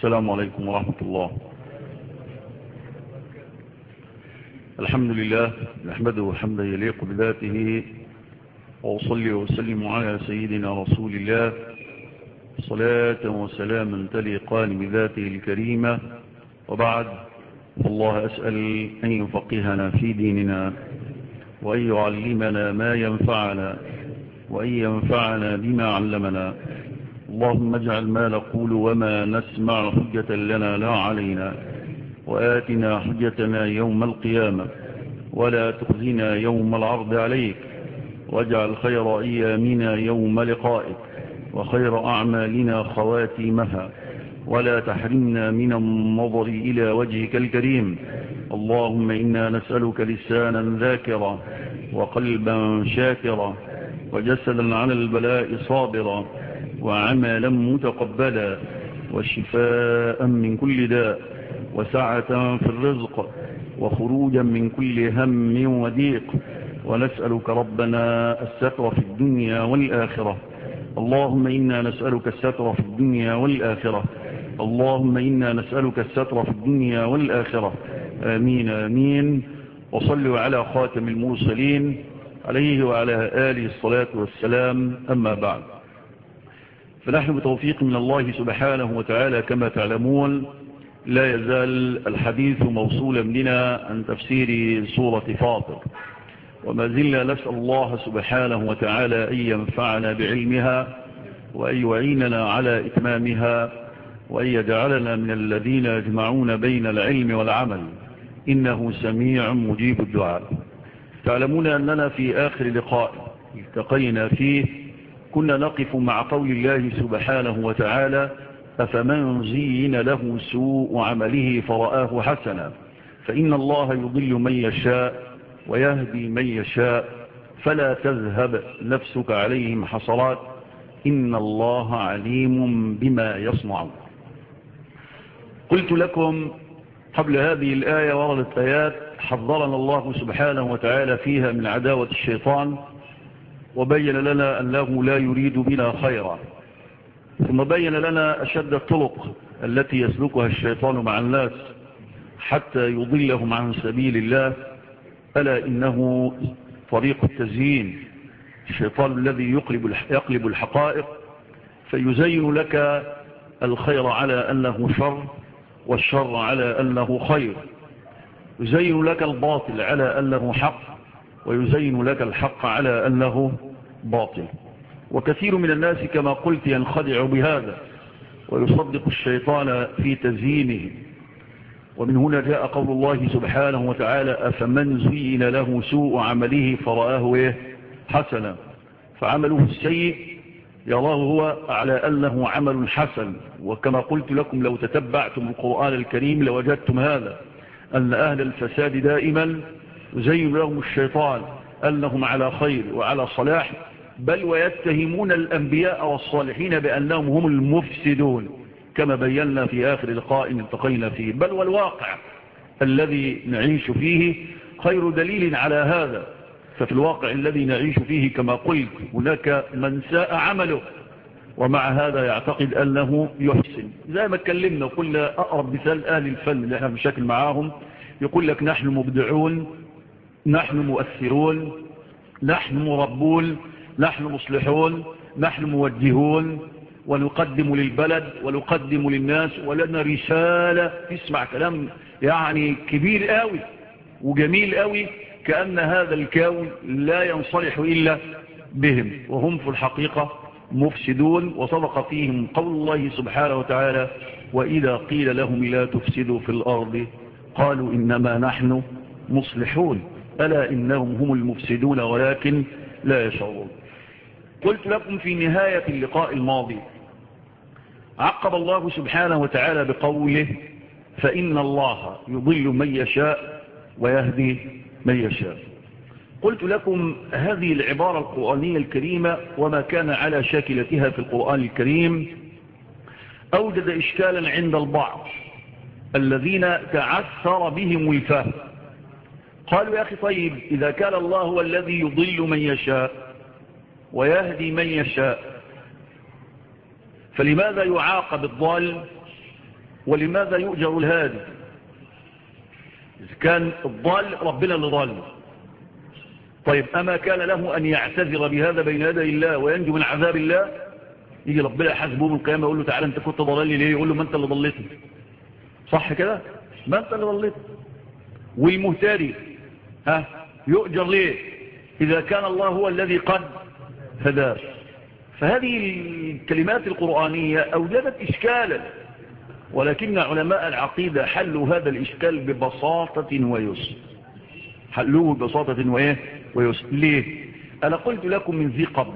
السلام عليكم ورحمة الله الحمد لله نحمده حمدا يليق بذاته وأصلي وسلم على سيدنا رسول الله صلاة وسلاما تليقان بذاته الكريمة وبعد فالله أسأل أن يفقهنا في ديننا وأن يعلمنا ما ينفعنا وأن ينفعنا بما علمنا اللهم اجعل ما نقول وما نسمع حجة لنا لا علينا وآتنا حجتنا يوم القيامة ولا تخزنا يوم العرض عليك واجعل خير أيامنا يوم لقائك وخير أعمالنا خواتيمها ولا تحرمنا من النظر إلى وجهك الكريم اللهم إنا نسألك لسانا ذاكرا وقلبا شاكرا وجسدا على البلاء صابرا وعملا متقبلا وشفاء من كل داء وسعة في الرزق وخروجا من كل هم وضيق ونسألك ربنا الستر في الدنيا والآخرة اللهم إنا نسألك الستر في الدنيا والآخرة اللهم إنا نسألك الستر في الدنيا والآخرة آمين آمين وصلوا على خاتم المرسلين عليه وعلى آله الصلاة والسلام أما بعد فنحن بتوفيق من الله سبحانه وتعالى كما تعلمون لا يزال الحديث موصولا بنا عن تفسير سورة فاطر وما زلنا نسأل الله سبحانه وتعالى أن ينفعنا بعلمها وأن يعيننا على إتمامها وأن يجعلنا من الذين يجمعون بين العلم والعمل إنه سميع مجيب الدعاء تعلمون أننا في آخر لقاء التقينا فيه كنا نقف مع قول الله سبحانه وتعالى أفمن زين له سوء عمله فرآه حسنا فإن الله يضل من يشاء ويهدي من يشاء فلا تذهب نفسك عليهم حصرات إن الله عليم بما يصنعون قلت لكم قبل هذه الآية وردت آيات حذرنا الله سبحانه وتعالى فيها من عداوة الشيطان وبين لنا أنه لا يريد بنا خيرا ثم بين لنا أشد الطرق التي يسلكها الشيطان مع الناس حتى يضلهم عن سبيل الله ألا إنه طريق التزيين الشيطان الذي يقلب يقلب الحقائق فيزين لك الخير على أنه شر والشر على أنه خير يزين لك الباطل على أنه حق ويزين لك الحق على أنه باطل وكثير من الناس كما قلت ينخدع بهذا ويصدق الشيطان في تزيينه ومن هنا جاء قول الله سبحانه وتعالى أفمن زين له سوء عمله فرآه إيه حسنا فعمله السيء يراه هو على أنه عمل حسن وكما قلت لكم لو تتبعتم القرآن الكريم لوجدتم هذا أن أهل الفساد دائما يزين لهم الشيطان أنهم على خير وعلى صلاح بل ويتهمون الأنبياء والصالحين بأنهم هم المفسدون كما بينا في آخر لقاء التقينا فيه بل والواقع الذي نعيش فيه خير دليل على هذا ففي الواقع الذي نعيش فيه كما قلت هناك من ساء عمله ومع هذا يعتقد أنه يحسن زي ما اتكلمنا وقلنا أقرب مثال أهل الفن اللي احنا بنشكل معاهم يقول لك نحن مبدعون نحن مؤثرون نحن مربون نحن مصلحون نحن موجهون ونقدم للبلد ونقدم للناس ولنا رسالة تسمع كلام يعني كبير قوي وجميل قوي كأن هذا الكون لا ينصلح إلا بهم وهم في الحقيقة مفسدون وصدق فيهم قول الله سبحانه وتعالى وإذا قيل لهم لا تفسدوا في الأرض قالوا إنما نحن مصلحون ألا إنهم هم المفسدون ولكن لا يشعرون قلت لكم في نهاية اللقاء الماضي عقب الله سبحانه وتعالى بقوله فإن الله يضل من يشاء ويهدي من يشاء قلت لكم هذه العبارة القرآنية الكريمة وما كان على شاكلتها في القرآن الكريم أوجد إشكالا عند البعض الذين تعثر بهم الفهم قالوا يا أخي طيب إذا كان الله هو الذي يضل من يشاء ويهدي من يشاء فلماذا يعاقب الضال ولماذا يؤجر الهادي إذا كان الضال ربنا اللي ضال طيب أما كان له أن يعتذر بهذا بين يدي الله وينجو من عذاب الله يجي ربنا يحاسبه من القيامة يقول له تعالى أنت كنت ضلالي ليه يقول له ما أنت اللي ضليتني صح كده ما أنت اللي ضليتني والمهتدي ها يؤجر ليه إذا كان الله هو الذي قد هداه فهذه الكلمات القرآنية أوجدت إشكالا ولكن علماء العقيدة حلوا هذا الإشكال ببساطة ويسر حلوه ببساطة وإيه ويسر ليه أنا قلت لكم من ذي قبل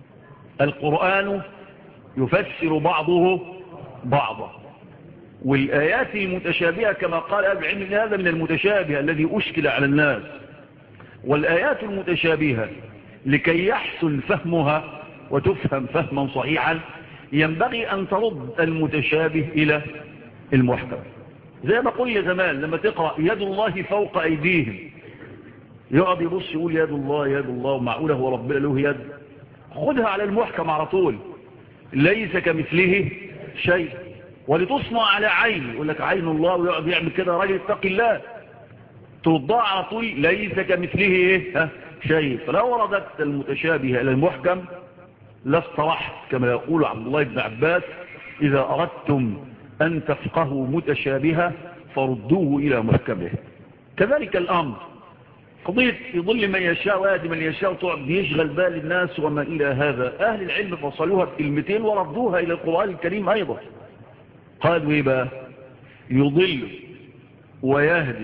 القرآن يفسر بعضه بعضا والآيات المتشابهة كما قال أهل العلم هذا من المتشابه الذي أشكل على الناس والآيات المتشابهة لكي يحسن فهمها وتفهم فهما صحيحا ينبغي أن ترد المتشابه إلى المحكم زي ما قلنا زمان لما تقرأ يد الله فوق أيديهم يقعد يبص يقول يد الله يد الله ومعقوله هو ربنا له يد خدها على المحكم على طول ليس كمثله شيء ولتصنع على عين يقول لك عين الله ويقعد يعمل كده راجل اتقي الله ترضاه على طول ليس كمثله ايه ها شيء فلو وردت المتشابه الى المحكم لاسترحت كما يقول عبد الله بن عباس اذا اردتم ان تفقهوا متشابهه فردوه الى محكمه كذلك الامر قضية يضل من يشاء ويهدي من يشاء وتقعد يشغل بال الناس وما إلى هذا أهل العلم فصلوها بكلمتين وردوها إلى القرآن الكريم أيضا قالوا إيه بقى يضل ويهدي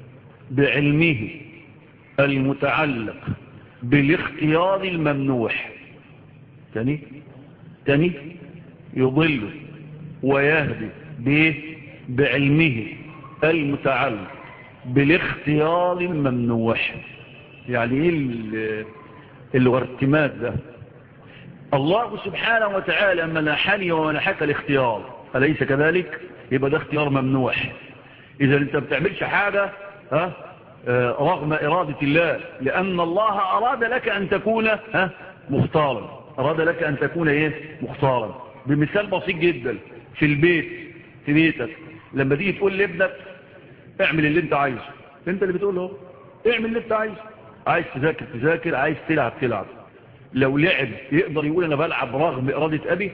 بعلمه المتعلق بالاختيار الممنوح تاني تاني يضل ويهدي بايه بعلمه المتعلق بالاختيار الممنوح يعني ايه الارتماد ده الله سبحانه وتعالى منحني ومنحك الاختيار أليس كذلك يبقى ده اختيار ممنوح إذا أنت بتعملش حاجة ها رغم إرادة الله لأن الله أراد لك أن تكون ها مختارا أراد لك أن تكون إيه مختارا بمثال بسيط جدا في البيت في بيتك لما تيجي تقول لابنك اعمل اللي انت عايزه انت اللي بتقوله اعمل اللي انت عايزه عايز تذاكر تذاكر عايز تلعب تلعب لو لعب يقدر يقول انا بلعب رغم ارادة ابي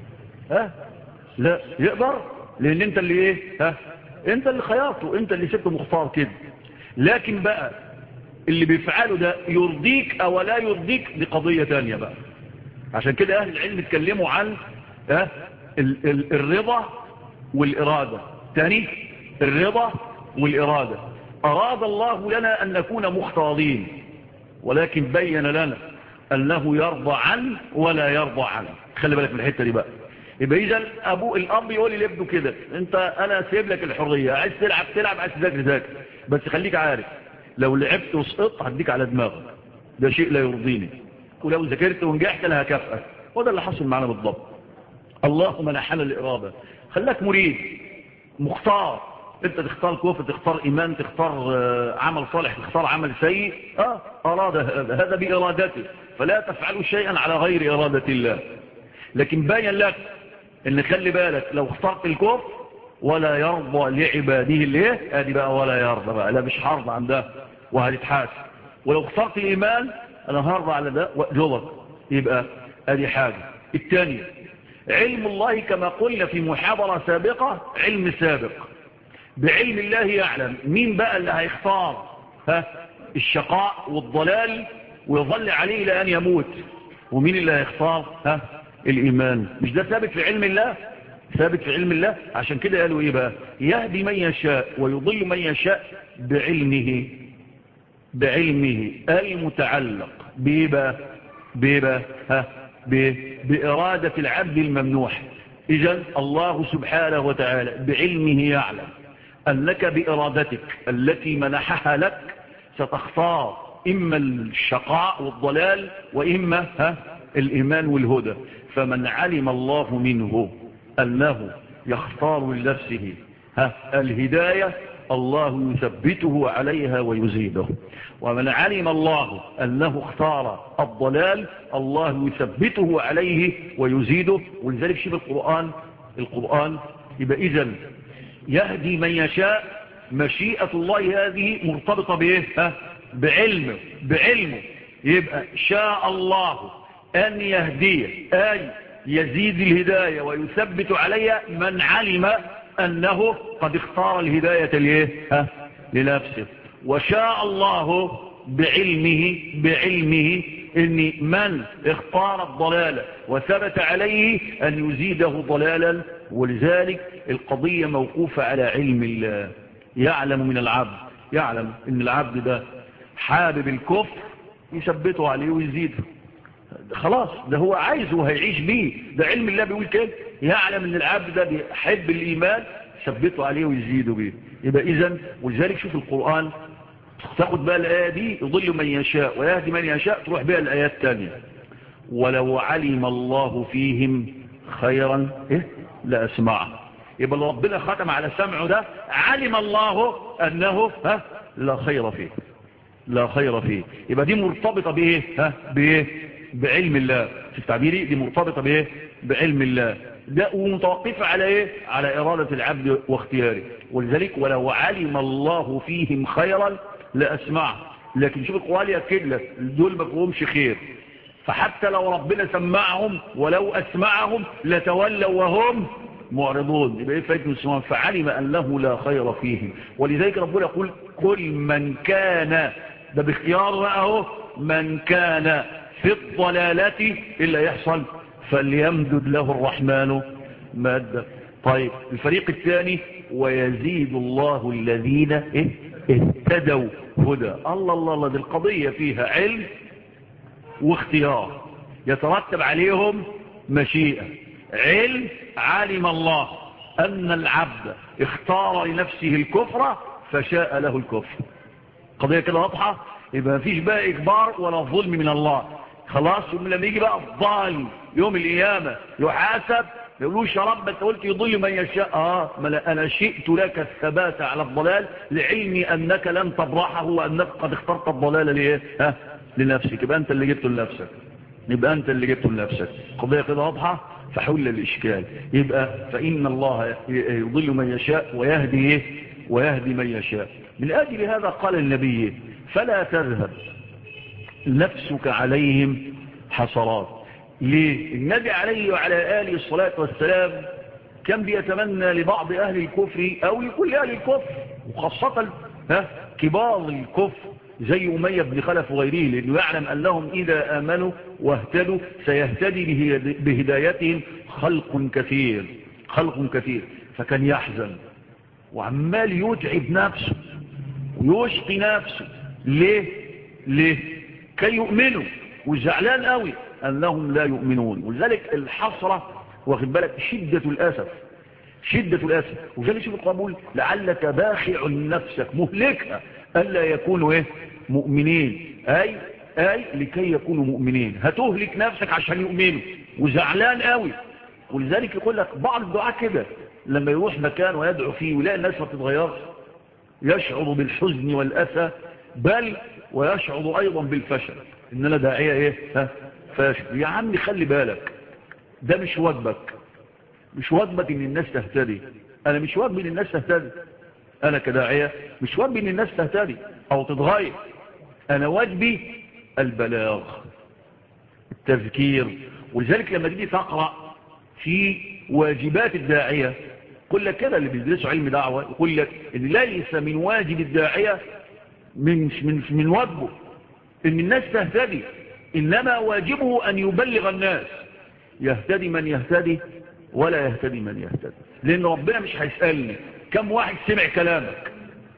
ها لا يقدر لان انت اللي ايه ها انت اللي خيارته انت اللي سبته مختار كده لكن بقى اللي بيفعله ده يرضيك او لا يرضيك دي قضية تانية بقى عشان كده اهل العلم اتكلموا عن ها ال ال الرضا والارادة تاني الرضا والإرادة أراد الله لنا أن نكون مختارين ولكن بين لنا أنه يرضى عن ولا يرضى عنه خلي بالك من الحتة دي بقى يبقى إذا أبو الأب يقول لابنه كده أنت أنا سيب لك الحرية عايز تلعب تلعب عايز تذاكر ذاكر بس خليك عارف لو لعبت وسقطت هديك على دماغك ده شيء لا يرضيني ولو ذاكرت ونجحت أنا هكافئك وده اللي حصل معنا بالضبط اللهم منحنا الإرادة خلاك مريد مختار انت تختار كفر تختار ايمان تختار عمل صالح تختار عمل سيء اه اراد هذا هذا بارادته فلا تفعلوا شيئا على غير ارادة الله لكن باين لك ان خلي بالك لو اخترت الكفر ولا يرضى لعباده الايه ادي بقى ولا يرضى بقى لا مش هرضى عن ده وهتتحاسب ولو اخترت الايمان انا هرضى على ده واجرك يبقى ادي حاجة الثانية علم الله كما قلنا في محاضرة سابقة علم سابق بعلم الله يعلم مين بقى اللي هيختار ها الشقاء والضلال ويظل عليه إلى أن يموت ومين اللي هيختار ها الإيمان مش ده ثابت في علم الله ثابت في علم الله عشان كده قالوا إيه بقى يهدي من يشاء ويضل من يشاء بعلمه بعلمه المتعلق بإيه بقى بإيه بقى ها بإرادة العبد الممنوح إذن الله سبحانه وتعالى بعلمه يعلم أنك بإرادتك التي منحها لك ستختار إما الشقاء والضلال وإما ها الإيمان والهدى فمن علم الله منه أنه يختار لنفسه ها الهداية الله يثبته عليها ويزيده ومن علم الله أنه اختار الضلال الله يثبته عليه ويزيده ولذلك شبه القرآن القرآن يبقى إذن يهدي من يشاء مشيئة الله هذه مرتبطة بايه ها بعلمه بعلمه يبقى شاء الله ان يهديه اي يزيد الهداية ويثبت عليها من علم انه قد اختار الهداية ليه ها لنفسه وشاء الله بعلمه بعلمه ان من اختار الضلال وثبت عليه ان يزيده ضلالا ولذلك القضية موقوفة على علم الله يعلم من العبد يعلم ان العبد ده حابب الكفر يثبته عليه ويزيده خلاص ده هو عايزه وهيعيش بيه ده علم الله بيقول كده يعلم ان العبد ده بيحب الايمان ثبته عليه ويزيده بيه يبقى اذا ولذلك شوف القرآن تاخد بقى الآية دي يضل من يشاء ويهدي من يشاء تروح بها الآيات الثانية ولو علم الله فيهم خيرا إيه؟ لأسمعه يبقى اللي ربنا ختم على سمعه ده علم الله أنه ها لا خير فيه لا خير فيه يبقى دي مرتبطة بإيه ها بإيه بعلم الله في التعبيري دي مرتبطة بإيه بعلم الله ده ومتوقفة على ايه على إرادة العبد واختياره ولذلك ولو علم الله فيهم خيرا لأسمع لكن شوف القرآن يأكد لك دول ما فيهمش خير فحتى لو ربنا سمعهم ولو أسمعهم لتولوا وهم معرضون يبقى ايه فايدة المسلمين فعلم أنه لا خير فيهم ولذلك ربنا يقول كل من كان ده باختيار بقى من كان في الضلالة إلا يحصل فليمدد له الرحمن مادة طيب الفريق الثاني ويزيد الله الذين إيه؟ اهتدوا هدى الله الله الله دي القضية فيها علم واختيار يترتب عليهم مشيئة علم علم الله أن العبد اختار لنفسه الكفر فشاء له الكفر قضية كده واضحة يبقى مفيش بقى إكبار ولا ظلم من الله خلاص لما يجي بقى الضال يوم القيامة يحاسب يقولوش يا رب انت قلت يضل من يشاء اه ما انا شئت لك الثبات على الضلال لعلمي انك لن تبرحه وانك قد اخترت الضلال ليه ها لنفسك يبقى انت اللي جبته لنفسك يبقى انت اللي جبته لنفسك قضيه كده واضحه فحل الاشكال يبقى فان الله يضل من يشاء ويهدي ايه ويهدي من يشاء من اجل هذا قال النبي فلا تذهب نفسك عليهم حسرات ليه النبي عليه وعلى آله الصلاة والسلام كان بيتمنى لبعض أهل الكفر أو لكل أهل الكفر وخاصة ها كبار الكفر زي أمية بن خلف وغيره لأنه يعلم أنهم إذا آمنوا واهتدوا سيهتدي بهدايتهم خلق كثير خلق كثير فكان يحزن وعمال يتعب نفسه ويشقي نفسه ليه ليه كي يؤمنوا وزعلان قوي أنهم لا يؤمنون ولذلك الحسرة واخد بالك شدة الأسف شدة الأسف وذلك شوف القبول لعلك باخع نفسك مهلكها ألا يكونوا إيه مؤمنين أي أي لكي يكونوا مؤمنين هتهلك نفسك عشان يؤمنوا وزعلان قوي ولذلك يقول لك بعض الدعاء كده لما يروح مكان ويدعو فيه ويلاقي الناس ما بتتغيرش يشعر بالحزن والأسى بل ويشعر أيضا بالفشل إن أنا داعية إيه ها فاشل يا عمي خلي بالك ده مش واجبك مش واجبك ان الناس تهتدي انا مش واجبي ان الناس تهتدي انا كداعية مش واجبي ان الناس تهتدي او تتغير انا واجبي البلاغ التذكير ولذلك لما تيجي تقرأ في واجبات الداعية كل لك كده اللي بيدرسوا علم دعوة يقول لك ان ليس من واجب الداعية من, من, من واجبه ان الناس تهتدي إنما واجبه أن يبلغ الناس يهتدي من يهتدي ولا يهتدي من يهتدي لأن ربنا مش هيسألني كم واحد سمع كلامك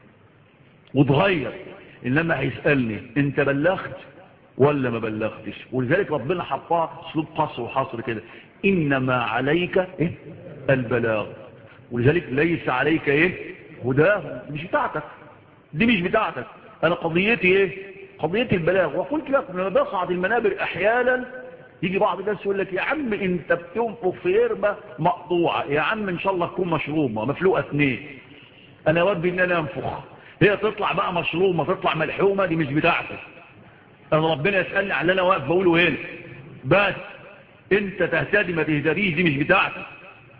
وتغير إنما هيسألني انت بلغت ولا ما بلغتش ولذلك ربنا حطها اسلوب قصر وحصر كده إنما عليك إيه؟ البلاغ ولذلك ليس عليك إيه هداه مش بتاعتك دي مش بتاعتك أنا قضيتي إيه قضية البلاغ وقلت لكم لما بصعد المنابر احيانا يجي بعض الناس يقول لك يا عم انت بتنفخ في هربة مقطوعة يا عم ان شاء الله تكون مشرومة مفلوقة اثنين انا ودي ان انا انفخ هي تطلع بقى مشرومة تطلع ملحومة دي مش بتاعتك انا ربنا يسألني على اللي انا واقف بقوله هنا بس انت تهتدي ما تهتديش دي مش بتاعتك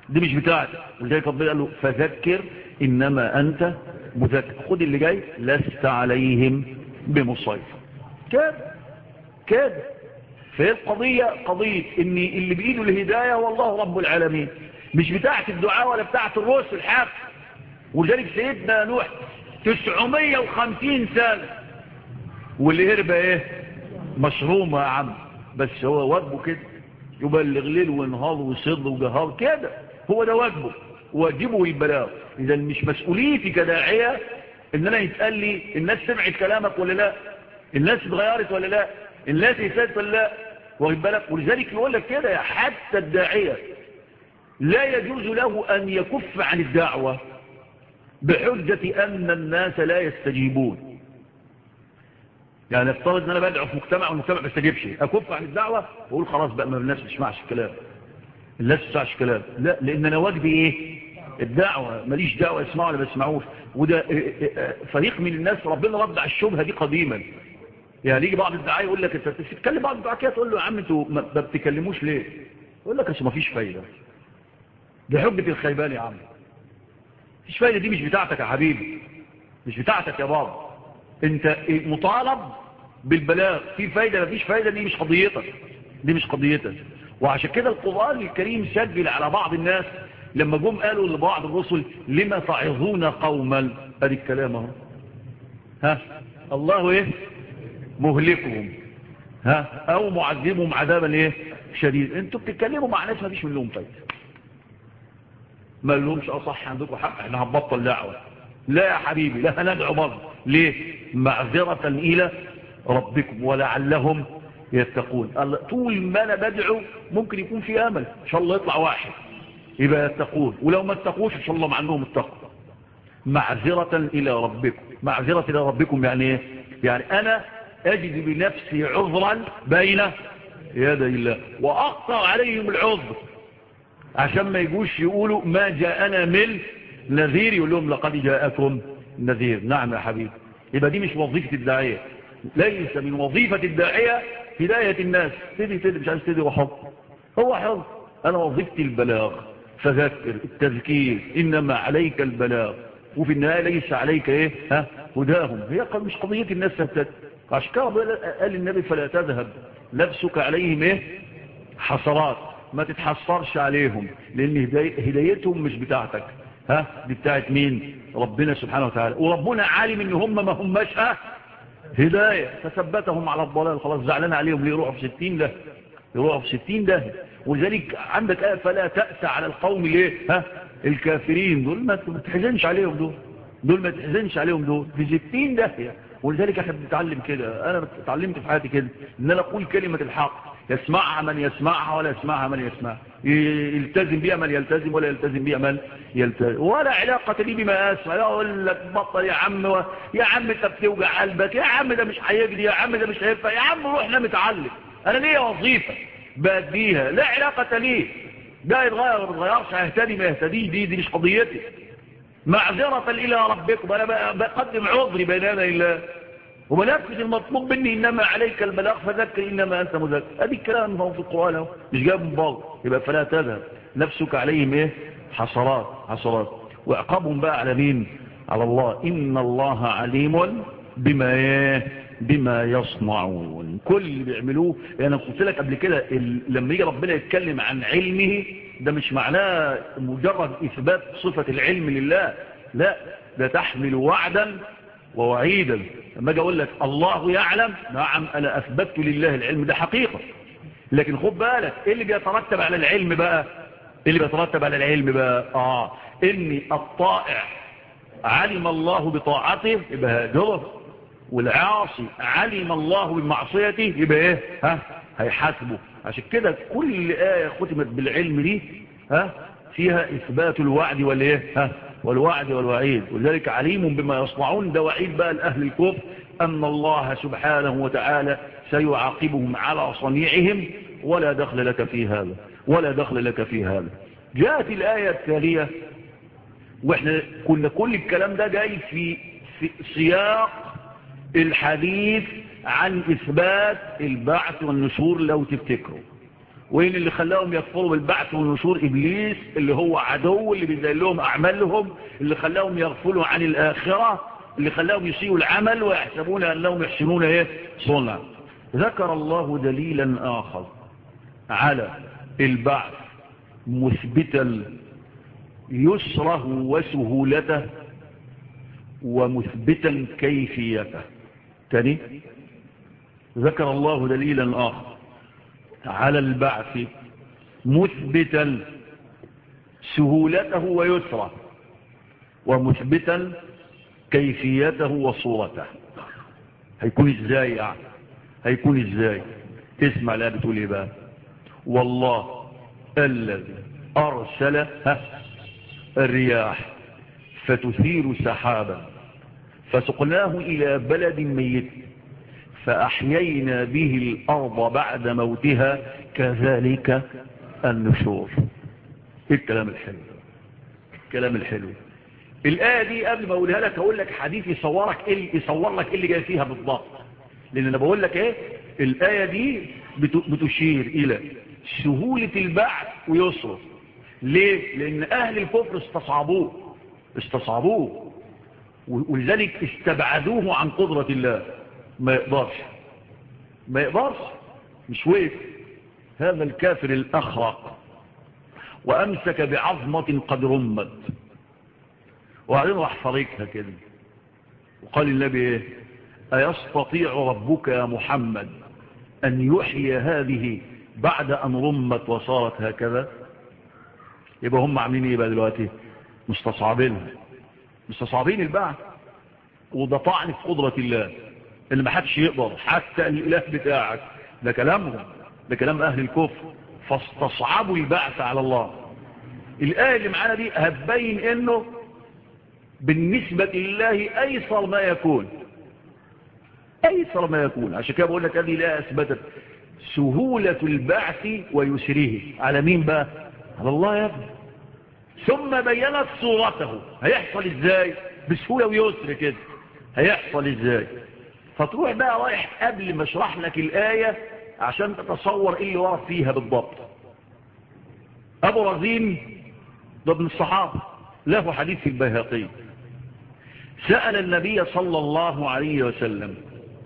دي مش بتاعتك ولذلك ربنا قال له فذكر انما انت مذكر خد اللي جاي لست عليهم بمسيطر كده كده فهي القضية قضية ان اللي بايده الهداية هو الله رب العالمين مش بتاعت الدعاء ولا بتاعت الرسل حق ولذلك سيدنا نوح 950 سنة واللي هرب ايه مشرومة يا عم بس هو واجبه كده يبلغ ليل ونهار وصد وجهار كده هو ده واجبه واجبه البلاغ اذا مش مسؤوليتي كداعية ان انا يتقال لي الناس سمعت كلامك ولا لا الناس اتغيرت ولا لا الناس يسالت ولا لا واخد بالك ولذلك يقول لك كده حتى الداعية لا يجوز له ان يكف عن الدعوة بحجة ان الناس لا يستجيبون يعني افترض ان انا بدعو في مجتمع والمجتمع ما يستجيبش اكف عن الدعوة واقول خلاص بقى ما الناس ما تسمعش الكلام الناس ما تسمعش الكلام لا لان انا واجبي ايه الدعوة ماليش دعوة يسمعوا ولا ما يسمعوش وده فريق من الناس ربنا رد على الشبهة دي قديما يعني يجي بعض الدعاء يقول لك انت تتكلم بعض الدعاء كده تقول له يا عم انتوا ما بتكلموش ليه يقول لك اصل ما فيش فايدة دي حجة الخيبان يا عم مفيش فايدة دي مش بتاعتك يا حبيبي مش بتاعتك يا بابا انت مطالب بالبلاغ في فايدة مفيش فايدة دي مش قضيتك دي مش قضيتك وعشان كده القرآن الكريم سجل على بعض الناس لما جم قالوا لبعض الرسل لما تعظون قوما ادي الكلام اهو ها الله ايه مهلكهم ها او معذبهم عذابا ايه شديد انتوا بتتكلموا مع ناس ما فيش منهم فايده ما لهمش اصح عندكم حق احنا هنبطل دعوه لا يا حبيبي لا هندعو برضه ليه معذره الى ربكم ولعلهم يتقون طول ما انا بدعو ممكن يكون في امل ان شاء الله يطلع واحد يبقى يتقون ولو ما اتقوش ان شاء الله مع انهم اتقوا معذرة الى ربكم معذرة الى ربكم يعني ايه يعني انا اجد بنفسي عذرا بين يدي الله واقطع عليهم العذر عشان ما يجوش يقولوا ما جاءنا من نذير يقول لهم لقد جاءكم نذير نعم يا حبيبي يبقى دي مش وظيفة الداعية ليس من وظيفة الداعية هداية الناس تدي تدي مش عايز تدي وحب هو حر انا وظيفتي البلاغ فذكر التذكير انما عليك البلاغ وفي النهاية ليس عليك ايه ها هداهم هي مش قضية الناس ستت عشان كده قال النبي فلا تذهب نفسك عليهم ايه حسرات ما تتحسرش عليهم لان هدايتهم مش بتاعتك ها دي بتاعت مين ربنا سبحانه وتعالى وربنا عالم ان هم ما هماش ها هداية فثبتهم على الضلال خلاص زعلان عليهم ليه يروحوا في ستين ده يروحوا في ستين ده ولذلك عندك آية فلا تأسى على القوم ليه ها الكافرين دول ما تحزنش عليهم دول دول ما تحزنش عليهم دول في ستين ده ولذلك احنا بنتعلم كده انا اتعلمت في حياتي كده ان انا اقول كلمة الحق يسمعها من يسمعها ولا يسمعها من يسمعها يلتزم بها من يلتزم ولا يلتزم بها من يلتزم ولا علاقة لي بما اسمع يقول لك بطل يا عم و... يا عم انت بتوجع قلبك يا عم ده مش هيجري يا عم ده مش هينفع يا عم روح انا متعلم انا ليا وظيفة باديها لا علاقة ليه ده يتغير ما يتغيرش هيهتدي ما يهتديش دي دي مش قضيتي معذرة إلى ربكم أنا بقدم عذري بين يدي الله وبنفذ المطلوب مني إنما عليك البلاغ فذكر إنما أنت مذكر أدي الكلام هو في القرآن اهو مش جاب من بره يبقى فلا تذهب نفسك عليهم إيه حصرات حصرات وعقابهم بقى على مين على الله إن الله عليم بما إيه بما يصنعون كل اللي بيعملوه يعني قلت لك قبل كده لما يجي ربنا يتكلم عن علمه ده مش معناه مجرد إثبات صفة العلم لله لا ده تحمل وعدا ووعيدا لما اجي اقول لك الله يعلم نعم انا اثبتت لله العلم ده حقيقة لكن خد بالك ايه اللي بيترتب على العلم بقى ايه اللي بيترتب على العلم بقى اه اني الطائع علم الله بطاعته يبقى هاجره والعاصي علم الله بمعصيته يبقى ايه ها هيحاسبه عشان كده كل آية ختمت بالعلم دي ها فيها إثبات الوعد والإيه ها والوعد والوعيد ولذلك عليم بما يصنعون ده وعيد بقى لأهل الكفر أن الله سبحانه وتعالى سيعاقبهم على صنيعهم ولا دخل لك في هذا ولا دخل لك في هذا جاءت الآية التالية واحنا كنا كل الكلام ده جاي في, في سياق الحديث عن إثبات البعث والنشور لو تفتكروا وإن اللي خلاهم يكفروا بالبعث والنشور إبليس اللي هو عدو اللي بيزين لهم أعمالهم اللي خلاهم يغفلوا عن الآخرة اللي خلاهم يسيئوا العمل ويحسبون أنهم يحسنون إيه صنع ذكر الله دليلا آخر على البعث مثبتا يسره وسهولته ومثبتا كيفيته تاني ذكر الله دليلا آخر على البعث مثبتا سهولته ويسره ومثبتا كيفيته وصورته هيكون ازاي يعني هيكون ازاي تسمع لا بتقول ايه بقى والله الذي ارسل الرياح فتثير سحابا فسقناه الى بلد ميت فاحيينا به الارض بعد موتها كذلك النشور ايه الكلام الحلو الكلام الحلو الآية دي قبل ما أقولها لك أقول لك حديث يصورك إيه يصور لك إيه اللي جاي فيها بالضبط لأن أنا بقول لك إيه الآية دي بتشير إلى سهولة البعث ويسره ليه؟ لأن أهل الكفر استصعبوه استصعبوه ولذلك استبعدوه عن قدرة الله ما يقدرش ما يقدرش مش وقف هذا الكافر الأخرق وأمسك بعظمة قد رمت وبعدين راح فريقها كده وقال النبي ايه أيستطيع ربك يا محمد أن يحيي هذه بعد أن رمت وصارت هكذا يبقى هم عاملين ايه بقى دلوقتي مستصعبينها مستصعبين البعث وده طعن في قدرة الله اللي ما حدش يقدر حتى الإله بتاعك ده كلامهم ده كلام أهل الكفر فاستصعبوا البعث على الله الآية اللي معانا دي هتبين انه بالنسبة لله أيسر ما يكون أيسر ما يكون عشان كده بقول لك هذه لا أثبتت سهولة البعث ويسره على مين بقى على الله يا ابني ثم بينت صورته هيحصل ازاي بسهولة ويسر كده هيحصل ازاي فتروح بقى رايح قبل ما اشرح لك الآية عشان تتصور ايه اللي ورد فيها بالضبط ابو رزين ده ابن الصحابة له حديث في البيهقي سأل النبي صلى الله عليه وسلم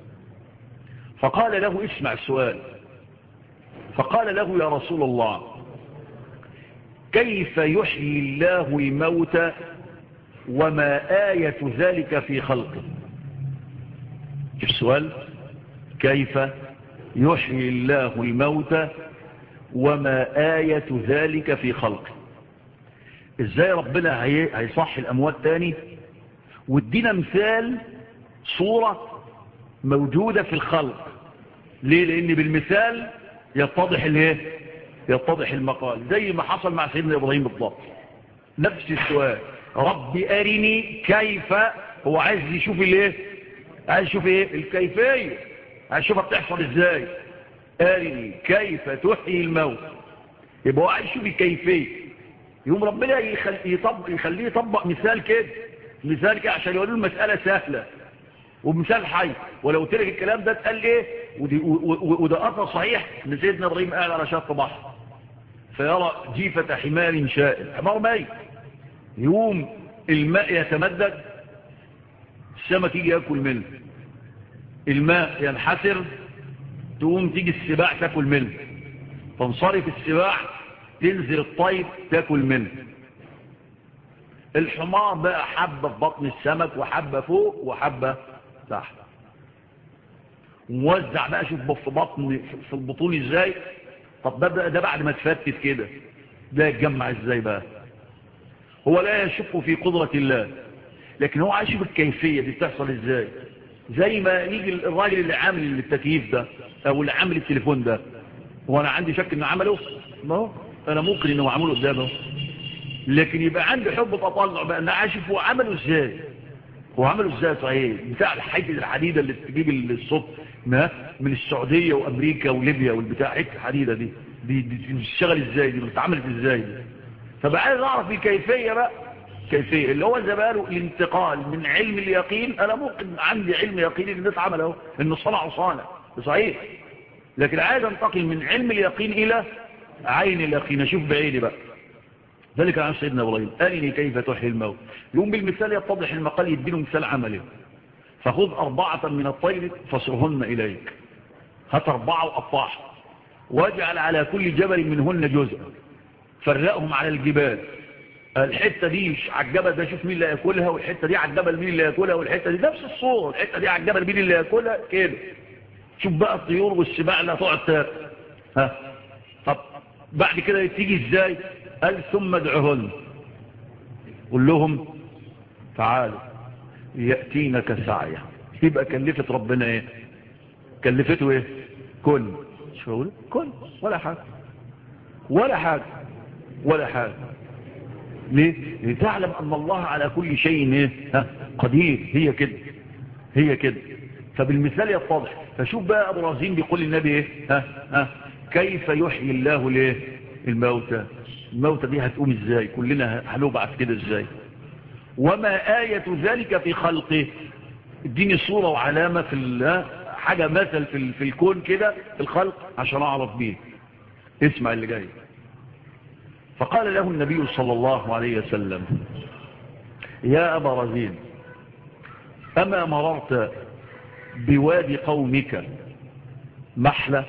فقال له اسمع السؤال فقال له يا رسول الله كيف يحيي الله الموت وما آية ذلك في خلقه شوف السؤال كيف يحيي الله الموت وما آية ذلك في خلقه ازاي ربنا هيصح الاموات تاني وادينا مثال صورة موجودة في الخلق ليه لان بالمثال يتضح الايه يتضح المقال زي ما حصل مع سيدنا ابراهيم بالضبط نفس السؤال رب ارني كيف هو عايز يشوف الايه عايز يشوف ايه الكيفية عايز يشوفها بتحصل ازاي ارني كيف تحيي الموت يبقى هو عايز يشوف الكيفية يوم ربنا يخليه يطبق, يخليه يطبق مثال كده مثال كده عشان يقولوا المسألة سهلة ومثال حي ولو ترك الكلام ده اتقال ايه وده أثر صحيح ان سيدنا ابراهيم قال على شط بحر فيرى جيفة حمار شائل حمار ميت يوم الماء يتمدد السمك يجي ياكل منه الماء ينحسر تقوم تيجي السباع تاكل منه تنصرف السباع تنزل الطيب تاكل منه الحمار بقى حبة في بطن السمك وحبة فوق وحبة تحت موزع بقى شوف في بطن في البطون ازاي طب ده, ده بعد ما تفتت كده ده يتجمع ازاي بقى هو لا يشك في قدرة الله لكن هو عايش بالكيفية دي بتحصل ازاي زي ما يجي الراجل اللي عامل التكييف ده او اللي عامل التليفون ده هو انا عندي شك انه عمله ما هو انا ممكن انه عمله قدامه لكن يبقى عندي حب تطلع بقى انا عاشف هو عمله ازاي هو عمله ازاي صحيح بتاع الحته الحديده اللي تجيب الصوت ما من السعوديه وامريكا وليبيا والبتاع حته الحديده دي دي, دي بتشتغل ازاي دي بتتعمل ازاي دي فبقى عايز اعرف الكيفيه بقى كيفيه اللي هو زمانه الانتقال من علم اليقين انا ممكن عندي علم يقين ان ده اتعمل اهو انه صنع صانع صحيح لكن عايز انتقل من علم اليقين الى عين اليقين اشوف بعيني بقى ذلك عن سيدنا ابراهيم ارني كيف تحيي الموت يقوم بالمثال يتضح المقال يديله مثال عملي فخذ أربعة من الطير فصرهن إليك هات أربعة وقطعها واجعل على كل جبل منهن جزء فرقهم على الجبال الحتة دي على الجبل ده شوف مين اللي ياكلها والحتة دي على الجبل مين اللي ياكلها والحتة دي نفس الصورة الحتة دي على الجبل مين اللي ياكلها كده شوف بقى الطيور والسباع اللي هتقعد تاكل ها طب بعد كده تيجي ازاي قال ثم ادعهن قول لهم تعالوا يأتينك سعيا يبقى كلفت ربنا ايه كلفته ايه كل شو كل ولا حاجة ولا حاجة ولا حاجة ليه لتعلم ان الله على كل شيء ايه ها قدير هي كده هي كده فبالمثال يتضح فشوف بقى ابو رزين بيقول للنبي ايه ها ها كيف يحيي الله ليه الموتى الموتى دي هتقوم ازاي كلنا هنبعث كده ازاي وما آية ذلك في خلقه اديني صورة وعلامة في حاجة مثل في, في الكون كده في الخلق عشان أعرف بيه اسمع اللي جاي فقال له النبي صلى الله عليه وسلم يا أبا رزين أما مررت بوادي قومك محلة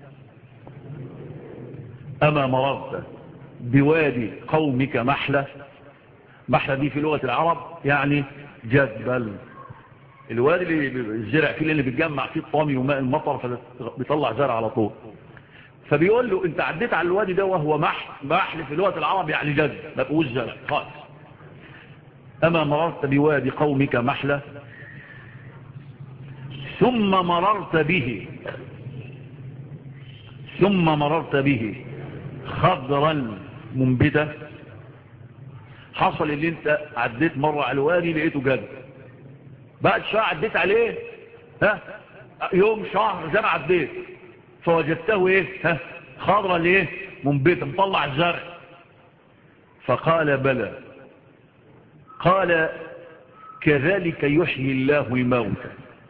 أما مررت بوادي قومك محلة محلة دي في لغة العرب يعني جدبل الوادي اللي الزرع فيه اللي بيتجمع فيه الطامي وماء المطر فبيطلع زرع على طول فبيقول له انت عديت على الوادي ده وهو محل محل في لغة العرب يعني جد ما بقوش زرع خالص اما مررت بوادي قومك محلة ثم مررت به ثم مررت به خضرا منبتة حصل اللي انت عديت مرة على الوادي لقيته جد بعد شهر عديت عليه ها يوم شهر زي ما عديت فوجدته ايه ها خضرا ليه منبتة مطلع الزرع فقال بلى قال كذلك يحيي الله الموتى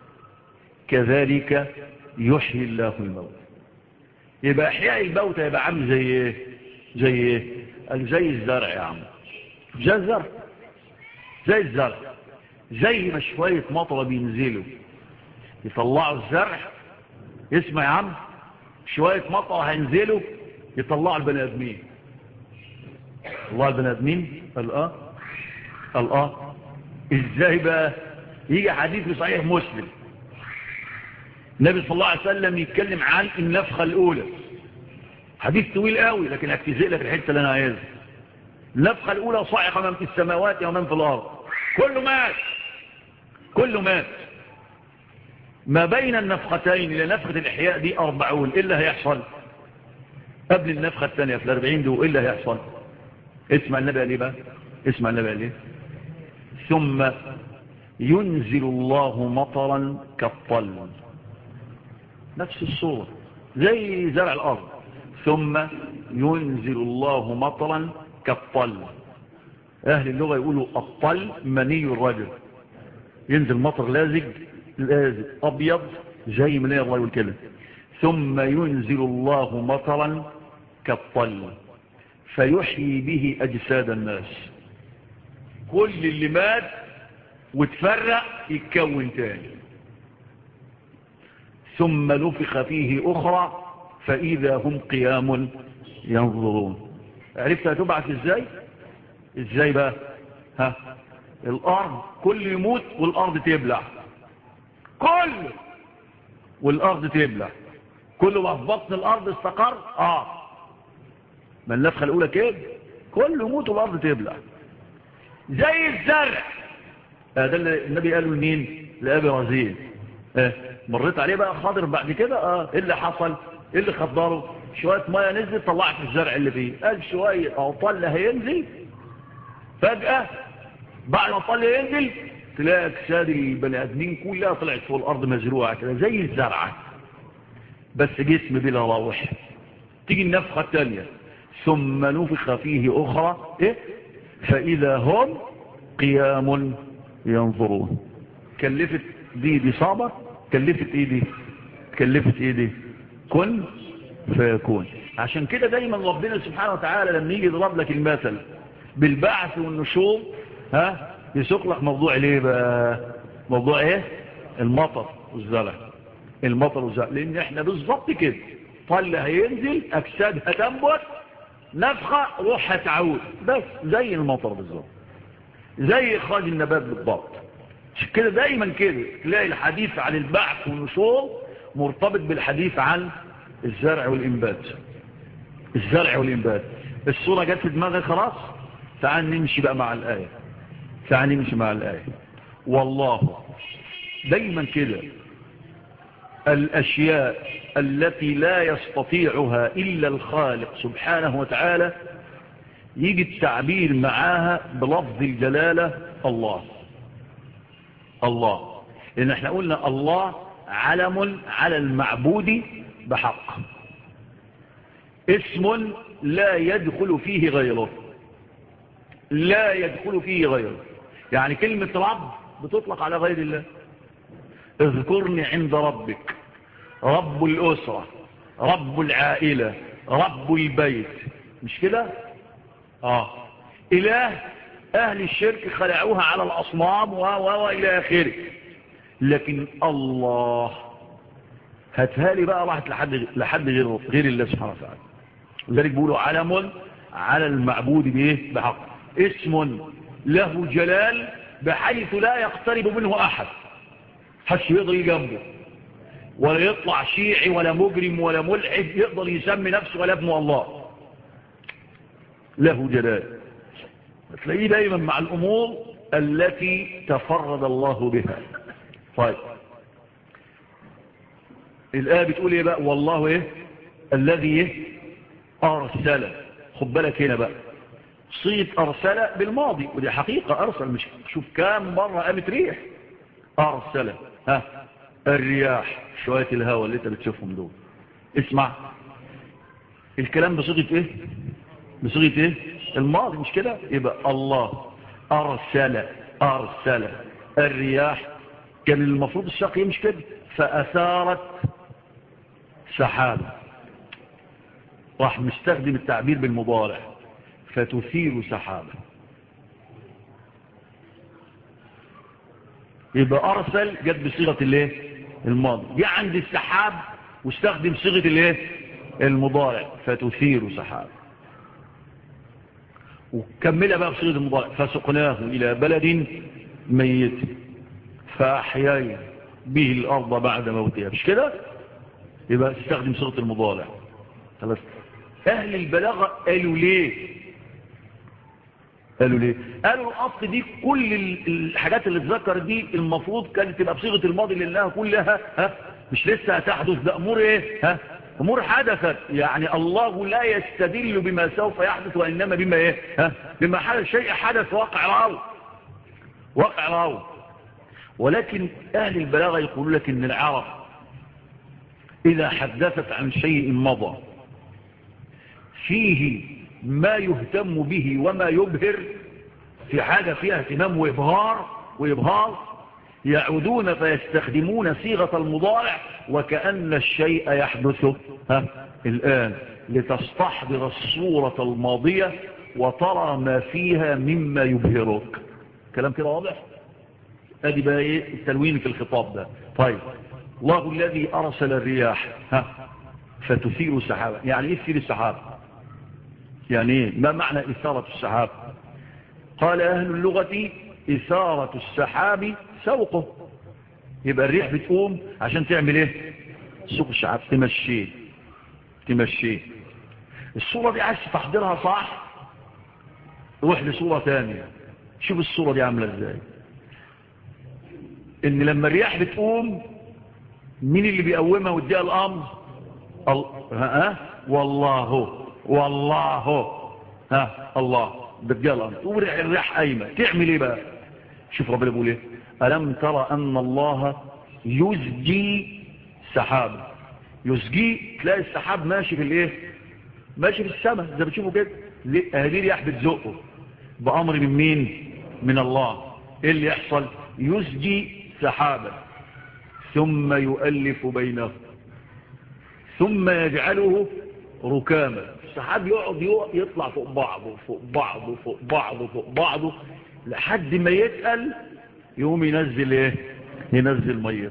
كذلك يحيي الله الموتى يبقى احياء الموتى يبقى عامل زي ايه زي ايه قال زي الزرع يا عم زي الزرع زي الزرع زي ما شوية مطرة بينزلوا يطلعوا الزرع اسمع يا عم شوية مطرة هينزلوا يطلعوا البني ادمين الله البني ادمين قال اه قال اه ازاي بقى يجي حديث في صحيح مسلم النبي صلى الله عليه وسلم يتكلم عن النفخة الاولى حديث طويل قوي لكن هكتزق لك الحته اللي انا عايزها النفخه الاولى صاعقه من في السماوات ومن في الارض كله مات كله مات ما بين النفختين الى نفخه الاحياء دي أربعون ايه اللي هيحصل قبل النفخه الثانيه في الأربعين دول ايه اللي هيحصل اسمع النبي قال ايه بقى اسمع النبي قال ايه ثم ينزل الله مطرا كالطل نفس الصوره زي زرع الارض ثم ينزل الله مطرا كالطل اهل اللغة يقولوا الطل مني الرجل ينزل مطر لازج لازج ابيض زي مني الله يقول كده ثم ينزل الله مطرا كالطل فيحيي به اجساد الناس كل اللي مات وتفرق يتكون تاني ثم نفخ فيه اخرى فإذا هم قيام ينظرون عرفت هتبعث ازاي ازاي بقى ها الارض كل يموت والارض تبلع كل والارض تبلع كل ما في بطن الارض استقر اه ما النفخه الاولى كده كل يموت والارض تبلع زي الزرع آه ده اللي النبي قاله لمين لابي رزين اه مريت عليه بقى خاضر بعد كده اه ايه اللي حصل ايه اللي خضره شوية مية نزل طلعت الزرع اللي فيه قال شوية او طل هينزل فجأة بعد ما طل ينزل تلاقي اجساد البني ادمين كلها طلعت فوق الارض مزروعة كده زي الزرعة بس جسم بلا روح تيجي النفخة الثانية ثم نفخ فيه اخرى ايه فاذا هم قيام ينظرون كلفت دي دي صعبة كلفت ايه دي كلفت ايه دي كن فيكون عشان كده دايما ربنا سبحانه وتعالى لما يجي يضرب لك المثل بالبعث والنشور ها يسوق لك موضوع ليه بقى موضوع ايه المطر والزرع المطر والزرع لان احنا بالظبط كده طل هينزل اجسادها تنبت نفخه روحها تعود بس زي المطر بالظبط زي اخراج النبات بالضبط عشان كده دايما كده تلاقي الحديث عن البعث والنشور مرتبط بالحديث عن الزرع والإنبات الزرع والإنبات الصورة جت في دماغي خلاص تعال نمشي بقى مع الآية تعال نمشي مع الآية والله دايما كده الأشياء التي لا يستطيعها إلا الخالق سبحانه وتعالى يجي التعبير معاها بلفظ الجلالة الله الله لأن احنا قلنا الله علم على المعبود بحق اسم لا يدخل فيه غيره لا يدخل فيه غيره يعني كلمة رب بتطلق على غير الله اذكرني عند ربك رب الأسرة رب العائلة رب البيت مش كده اه إله أهل الشرك خلعوها على الأصنام وإلى آخره لكن الله هاتهالي بقى راحت لحد لحد غير غير الله سبحانه وتعالى لذلك بيقولوا علم على المعبود بايه بحق اسم له جلال بحيث لا يقترب منه احد حدش يقدر جنبه ولا يطلع شيعي ولا مجرم ولا ملحد يقدر يسمي نفسه ولا ابن الله له جلال تلاقيه دايما مع الامور التي تفرد الله بها طيب الآية بتقول ايه بقى والله ايه الذي ايه ارسل خد بالك هنا بقى صيغه ارسل بالماضي ودي حقيقة ارسل مش شوف كام مرة قامت ريح ارسل ها الرياح شوية الهواء اللي انت بتشوفهم دول اسمع الكلام بصيغة ايه بصيغة ايه الماضي مش كده يبقى الله ارسل ارسل الرياح كان المفروض الشق يمشي كده فأثارت سحابة راح مستخدم التعبير بالمضارع فتثير سحابة يبقى أرسل جت بصيغة الايه الماضي جه عند السحاب واستخدم صيغة الايه المضارع فتثير سحابة وكملها بقى بصيغة المضارع فسقناه إلى بلد ميت فأحيينا به الأرض بعد موتها مش كده يبقى استخدم صيغه المضارع خلاص أهل البلاغة قالوا ليه قالوا ليه قالوا الأصل دي كل الحاجات اللي اتذكر دي المفروض كانت تبقى بصيغة الماضي لأنها كلها ها مش لسه هتحدث ده أمور إيه ها أمور حدثت يعني الله لا يستدل بما سوف يحدث وإنما بما إيه ها بما حدث شيء حدث واقع راو واقع راو ولكن أهل البلاغة يقولون لك إن العرب إذا حدثت عن شيء مضى فيه ما يهتم به وما يبهر في حاجة فيها اهتمام وإبهار وإبهار يعودون فيستخدمون صيغة المضارع وكأن الشيء يحدث ها الآن لتستحضر الصورة الماضية وترى ما فيها مما يبهرك كلام كده واضح ادي بقى ايه التلوين في الخطاب ده طيب الله الذي ارسل الرياح ها فتثير السحابة يعني ايه تثير السحاب يعني ايه ما معنى اثارة السحاب قال اهل اللغة اثارة السحاب سوقه يبقى الريح بتقوم عشان تعمل ايه سوق السحاب تمشيه تمشيه الصورة دي عايز تحضرها صح روح لصورة ثانية شوف الصورة دي عاملة ازاي ان لما الرياح بتقوم مين اللي بيقومها واديها الامر ال... ها والله والله ها الله بديها الامر وريح الرياح قايمه تعمل ايه بقى شوف ربنا بيقول ايه الم ترى ان الله يزجي سحاب يزجي تلاقي السحاب ماشي في الايه ماشي في السماء زي ما بتشوفوا كده هذه رياح بتزقه بامر من مين من الله ايه اللي يحصل يزجي سحابا ثم يؤلف بينه ثم يجعله ركامة السحاب يقعد يطلع فوق بعضه فوق بعضه فوق بعضه فوق بعضه لحد ما يتقل يقوم ينزل ايه ينزل ميت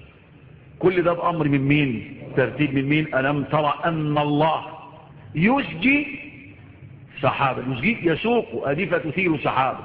كل ده بأمر من مين ترتيب من مين ألم ترى أن الله يسجي سحابا يسجي يسوق أدفة تثير سحابا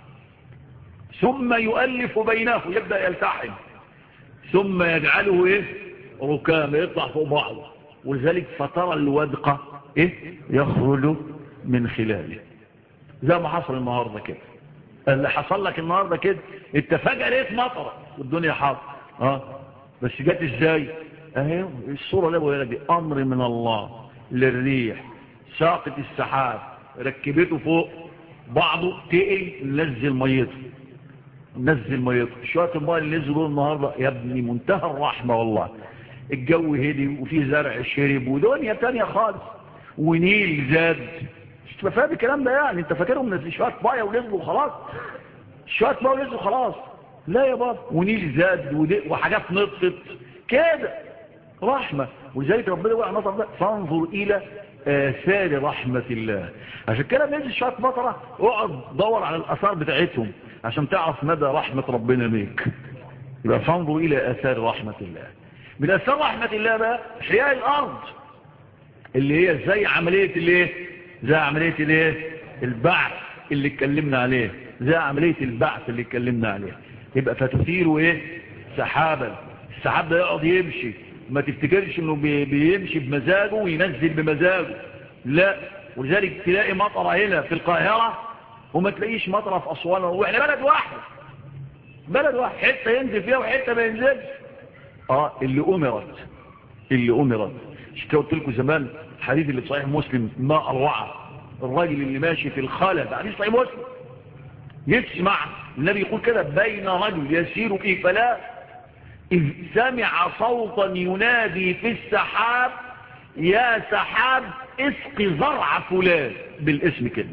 ثم يؤلف بينه يبدأ يلتحم ثم يجعله ايه ركام يطلع فوق بعضه ولذلك فترى الودقة ايه يخرج من خلاله زي ما حصل النهاردة كده اللي حصل لك النهاردة كده انت فجأة لقيت مطرة والدنيا حاضر اه بس جت ازاي اهي الصورة اللي بقولها دي امر من الله للريح ساقط السحاب ركبته فوق بعضه تقل نزل ميته نزل ميته شوية الماء اللي نزلوا النهاردة يا ابني منتهى الرحمة والله الجو هدي وفي زرع شرب ودنيا تانية خالص ونيل زاد مش تبقى فاهم الكلام ده يعني انت فاكرهم نزل شوية مية ونزلوا خلاص شوية مية ونزلوا خلاص لا يا بابا ونيل زاد وحاجات نطت كده رحمة ولذلك ربنا يقول على المطر ده فانظر إلى آثار رحمة الله عشان كده بينزل شوية مطرة اقعد دور على الآثار بتاعتهم عشان تعرف مدى رحمة ربنا بيك يبقى فانظر إلى آثار رحمة الله من آثار رحمة الله بقى حياء الأرض اللي هي زي عملية الايه زي عملية الايه البعث اللي اتكلمنا عليه زي عملية البعث اللي اتكلمنا عليه يبقى فتثير ايه سحابا السحاب ده يقعد يمشي ما تفتكرش انه بيمشي بمزاجه وينزل بمزاجه لا ولذلك تلاقي مطره هنا في القاهرة وما تلاقيش مطره في أسوان واحنا بلد واحد بلد واحد حتة ينزل فيها وحتة ما ينزلش اه اللي امرت اللي امرت مش قلت لكم زمان الحديث اللي في صحيح مسلم ما اروعه الراجل اللي ماشي في الخلا ده حديث صحيح مسلم يسمع النبي يقول كده بين رجل يسير في فلا إذ سمع صوتا ينادي في السحاب يا سحاب اسقي زرع فلان بالاسم كده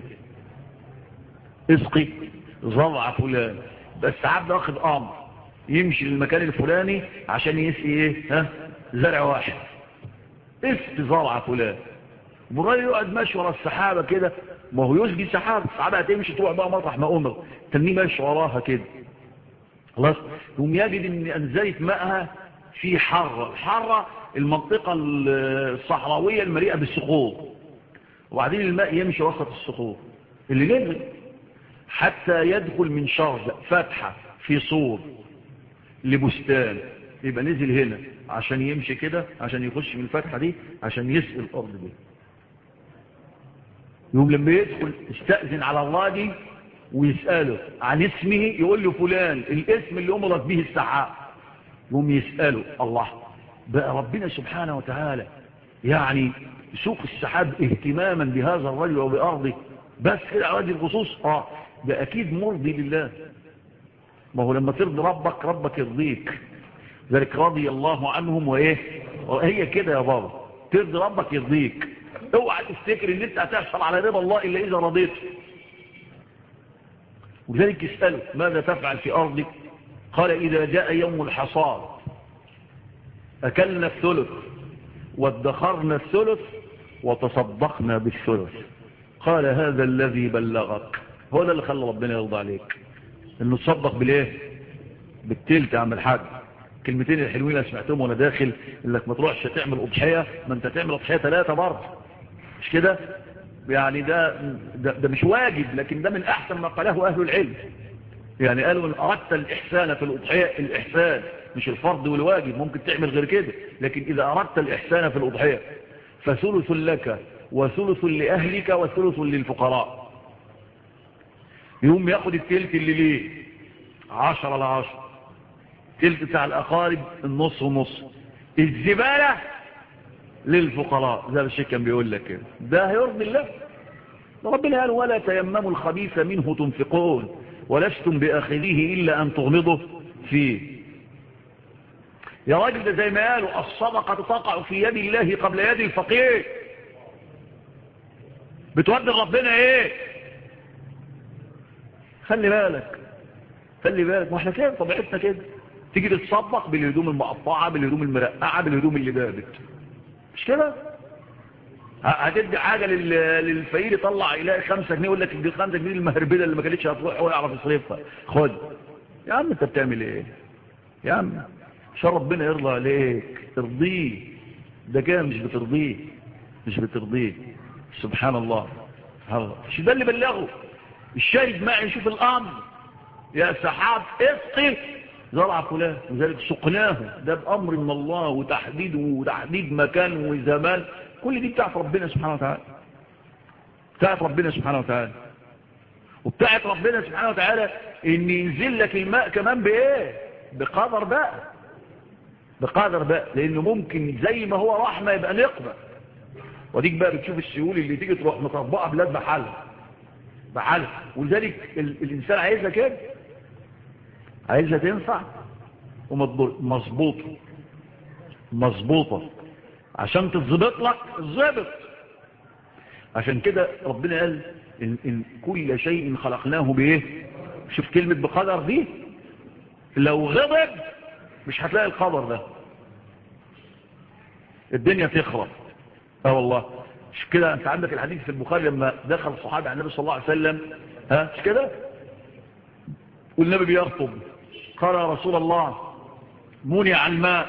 اسقي زرع فلان بس السحاب ده واخد امر يمشي للمكان الفلاني عشان يسقي ايه ها زرع واحد اسقي زرع فلان والراجل يقعد ماشي ورا السحابه كده ما هو يسقي سحاب السحابه هتمشي تروح بقى مطرح ما امر تنيه ماشي وراها كده خلاص يقوم يجد ان انزلت ماءها في حرة حرة المنطقة الصحراوية المليئة بالصخور وبعدين الماء يمشي وسط الصخور اللي نزل حتى يدخل من شرق فتحة في صور لبستان يبقى نزل هنا عشان يمشي كده عشان يخش من الفتحة دي عشان يسقي الأرض دي يوم لما يدخل استأذن على الله دي ويسأله عن اسمه يقول له فلان الاسم اللي أمرت به السحاب يقوم يسأله الله بقى ربنا سبحانه وتعالى يعني سوق السحاب اهتماما بهذا الرجل وبأرضه بس كده على وجه الخصوص اه ده أكيد مرضي لله ما هو لما ترضي ربك ربك يرضيك ذلك رضي الله عنهم وإيه وهي كده يا بابا ترضي ربك يرضيك اوعى تفتكر ان انت هتحصل على رضا الله الا اذا رضيت ولذلك يسأله ماذا تفعل في أرضك قال إذا جاء يوم الحصاد أكلنا الثلث وادخرنا الثلث وتصدقنا بالثلث قال هذا الذي بلغك هو ده اللي خلى ربنا يرضى عليك انه تصدق بالايه بالتلت عم الحاج كلمتين الحلوين اللي سمعتهم وانا داخل انك ما تروحش تعمل اضحيه ما انت تعمل اضحيه ثلاثه برضه مش كده يعني ده, ده ده مش واجب لكن ده من احسن ما قاله اهل العلم يعني قالوا ان اردت الاحسان في الاضحيه الاحسان مش الفرض والواجب ممكن تعمل غير كده لكن اذا اردت الاحسان في الاضحيه فثلث لك وثلث لاهلك وثلث للفقراء يوم ياخد التلت اللي ليه عشرة لعشرة تلت بتاع الاقارب النص ونص الزبالة للفقراء زي الشيخ كان بيقول لك كده ده هيرضي الله ربنا قال ولا تيمموا الخبيث منه تنفقون ولستم بآخذيه إلا أن تغمضوا فيه يا راجل ده زي ما قالوا الصدقة تقع في يد الله قبل يد الفقير بتودي ربنا ايه خلي بالك خلي بالك ما احنا كده طبيعتنا كده تيجي تتصدق بالهدوم المقطعة بالهدوم المرقعة بالهدوم اللي بابت مش كده هتدي حاجة للفقير يطلع يلاقي خمسة جنيه يقول لك دي خمسة جنيه المهربلة اللي ما كانتش هتروح هو يعرف يصرفها خد يا عم انت بتعمل ايه يا عم عشان ربنا يرضى عليك ترضيه ده كده مش بترضيه مش بترضيه سبحان الله مش ده اللي بلغه الشاهد معي يشوف الامر يا سحاب اسقي زرع فلان وذلك سقناه ده بامر من الله وتحديده وتحديد مكان وزمان كل دي بتاعت ربنا سبحانه وتعالى بتاعت ربنا سبحانه وتعالى وبتاعت ربنا سبحانه وتعالى ان ينزل لك الماء كمان بايه بقدر بقى بقدر بقى لانه ممكن زي ما هو رحمه يبقى نقمه وديك بقى بتشوف السيول اللي تيجي تروح مطبقه بلاد بحل بحل ولذلك الانسان عايزها كده عايزها تنفع ومظبوطه مظبوطه عشان تتظبط لك الظبط عشان كده ربنا قال إن, إن كل شيء خلقناه بايه شوف كلمة بقدر دي لو غضب مش هتلاقي القدر ده الدنيا تخرب اه والله مش كده انت عندك الحديث في البخاري لما دخل صحابي على النبي صلى الله عليه وسلم ها مش كده والنبي بيخطب قال يا رسول الله منع الماء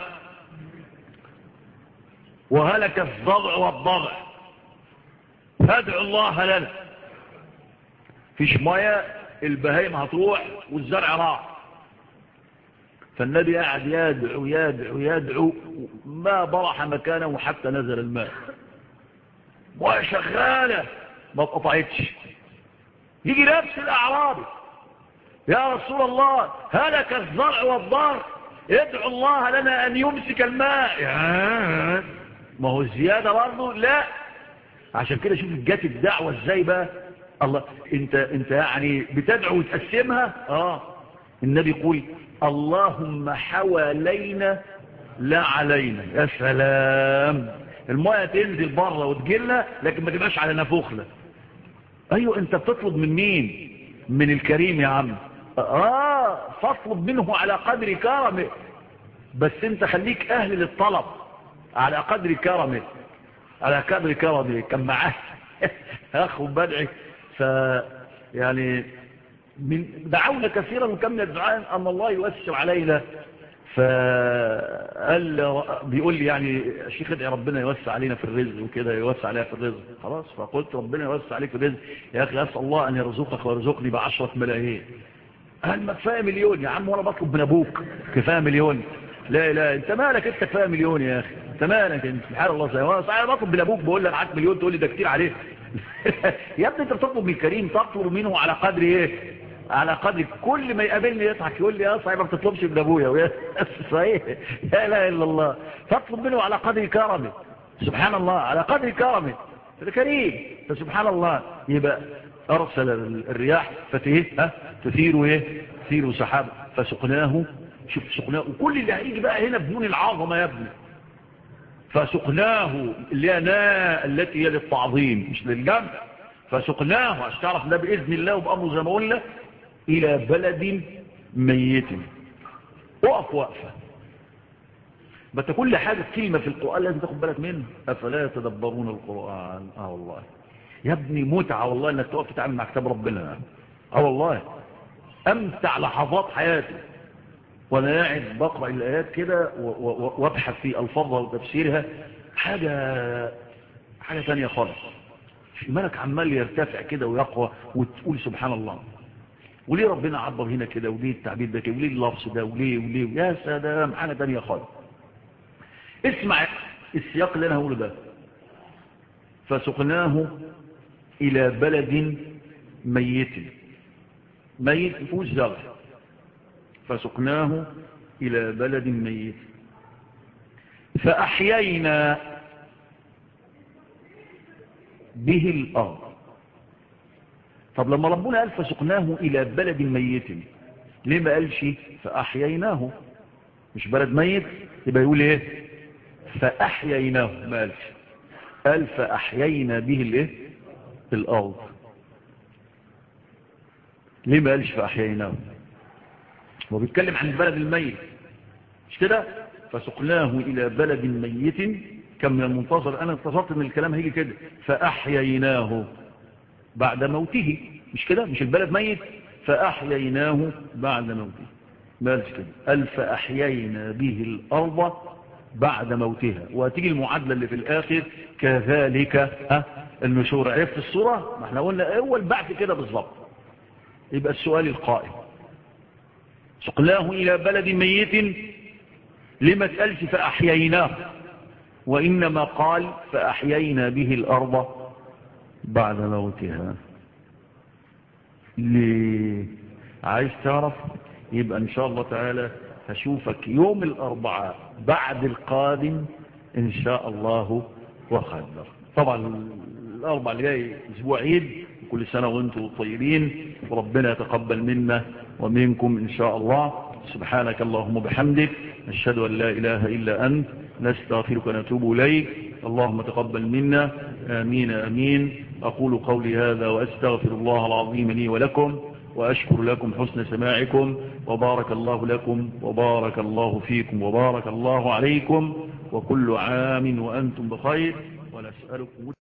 وهلك الضبع والضبع فادعوا الله لنا فيش ميه البهايم هتروح والزرع راح فالنبي قاعد يدعو يدعو يدعو ما برح مكانه حتى نزل الماء ميه شغاله ما اتقطعتش يجي نفس الاعرابي يا رسول الله هلك الزرع والضار ادعو الله لنا ان يمسك الماء يا ما هو الزياده برضه لا عشان كده شوف جت الدعوه ازاي بقى الله انت انت يعني بتدعو وتقسمها اه النبي يقول اللهم حوالينا لا علينا يا سلام المايه تنزل بره وتجيلنا لكن ما تبقاش على نافوخنا ايوه انت بتطلب من مين من الكريم يا عم اه فاطلب منه على قدر كرمه بس انت خليك اهل للطلب على قدر كرمه على قدر كرمه كان معاه اخ بدعي ف يعني من دعونا كثيرا وكم الدعاء ان الله يوسع علينا فقال بيقول لي يعني الشيخ ادعي ربنا يوسع علينا في الرزق وكده يوسع علينا في الرزق خلاص فقلت ربنا يوسع عليك في الرزق يا اخي اسال الله ان يرزقك ويرزقني بعشرة ملايين قال ما كفايه مليون يا عم وانا بطلب من ابوك كفايه مليون لا لا انت مالك انت كفايه مليون يا اخي انت مالك انت سبحان الله زي وانا صحيح بطلب من ابوك بقول لك معاك مليون تقول لي ده كتير عليه يا ابني انت بتطلب من الكريم تطلب منه على قدر ايه على قدر كل ما يقابلني يضحك يقول لي يا صحيح ما بتطلبش من ابويا صحيح لا اله الا الله تطلب منه على قدر كرمه سبحان الله على قدر كرمه ده كريم فسبحان الله يبقى ارسل الرياح فتيه ها تثير ايه تثير سحاب فسقناه شوف سقناه وكل اللي هيجي بقى هنا بدون العظمه يا ابني فسقناه اللي هي ناء التي هي للتعظيم مش للجمع فسقناه عشان تعرف ده باذن الله وبامره زي ما قلنا الى بلد ميت وقف وقفه بس كل حاجه كلمه في القران لازم تاخد بالك منها افلا يتدبرون القران اه والله يا ابني متعه والله انك تقف تتعامل مع كتاب ربنا اه والله امتع لحظات حياتي وانا قاعد بقرا الايات كده وابحث في الفاظها وتفسيرها حاجه حاجه ثانيه خالص الملك عمال يرتفع كده ويقوى وتقول سبحان الله وليه ربنا عبر هنا كده وليه التعبير ده كده وليه اللفظ ده وليه وليه يا سلام حاجه ثانيه خالص اسمع السياق اللي انا هقوله ده فسقناه الى بلد ميت ميت فوز زرع فسقناه إلى بلد ميت فأحيينا به الأرض طب لما ربنا قال فسقناه إلى بلد ميت ليه ما قالش فأحييناه مش بلد ميت يبقى يقول ايه فأحييناه ما قالش قال فأحيينا به الايه الأرض ليه ما قالش فأحييناه هو بيتكلم عن البلد الميت مش كده فسقناه إلى بلد ميت كان من المنتظر أنا انتظرت من الكلام هيجي كده فأحييناه بعد موته مش كده مش البلد ميت فأحييناه بعد موته ما قالش كده قال فأحيينا به الأرض بعد موتها وهتيجي المعادلة اللي في الآخر كذلك ها النشور عرفت الصورة ما احنا قلنا أول بعد كده بالظبط يبقى السؤال القائم سقناه إلى بلد ميت لما تقالش فأحييناه وإنما قال فأحيينا به الأرض بعد موتها ليه عايز تعرف يبقى إن شاء الله تعالى هشوفك يوم الأربعاء بعد القادم إن شاء الله وخير طبعا الأربع اللي جاي أسبوع عيد كل سنة وانتم طيبين وربنا يتقبل منا ومنكم إن شاء الله سبحانك اللهم بحمدك نشهد أن لا إله إلا أنت نستغفرك ونتوب إليك اللهم تقبل منا آمين آمين أقول قولي هذا وأستغفر الله العظيم لي ولكم وأشكر لكم حسن سماعكم وبارك الله لكم وبارك الله فيكم وبارك الله عليكم وكل عام وأنتم بخير ونسألكم